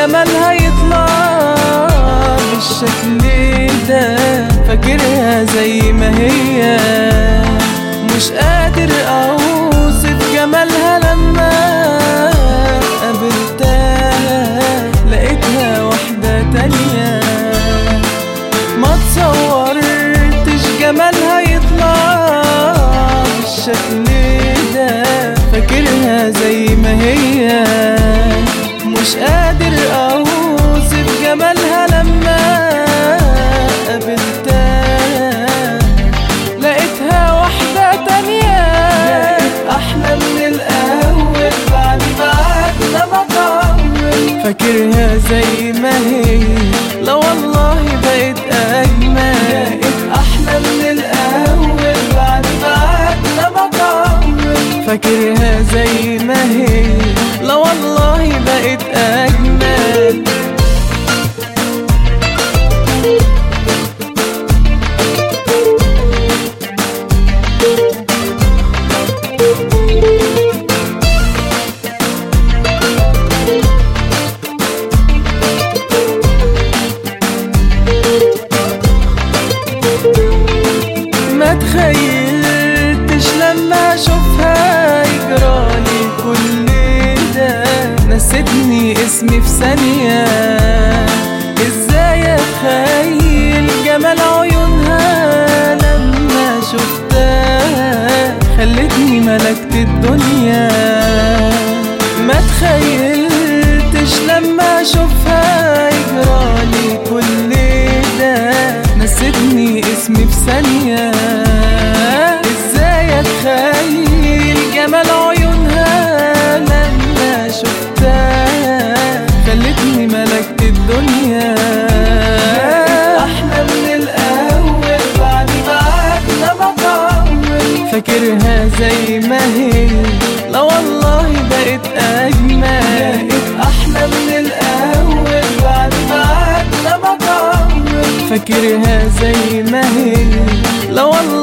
جمالها يطلع بالشكل ده فاكرها زي ما هي مش قادر اوصف جمالها لما قابلتها لقيتها واحدة تانية ما تصورتش جمالها يطلع بالشكل ده فاكرها زي ما هي مش قادر اوصف جمالها لما قابلتها لقيتها واحدة تانية لقيت احلى من الاول بعد ما قعدنا بطول فاكرها زي ما هي لا والله بقيت اجمل لقيت احلى من الاول بعد ما قعدنا بطول فاكرها زي ما هي لا والله بقيت اجمل ما تخيلتش لما اشوفها يجرالي كل ده نسيتني اسمي في ثانية ازاي اتخيل جمال عيونها لما شفتها خلتني ملكت الدنيا ما تخيلتش لما اشوفها يجرالي كل ده نسيتني اسمي في ثانية ازاي اتخيل جمال عيونها لما شفتها خلتني ملكت الدنيا احلى من الاول بعد ما قعدنا بطول فاكرها زي ما هي لا والله بقيت اجمل بقيت احلى من الاول بعد ما قعدنا بطول فاكرها زي ما هي لا والله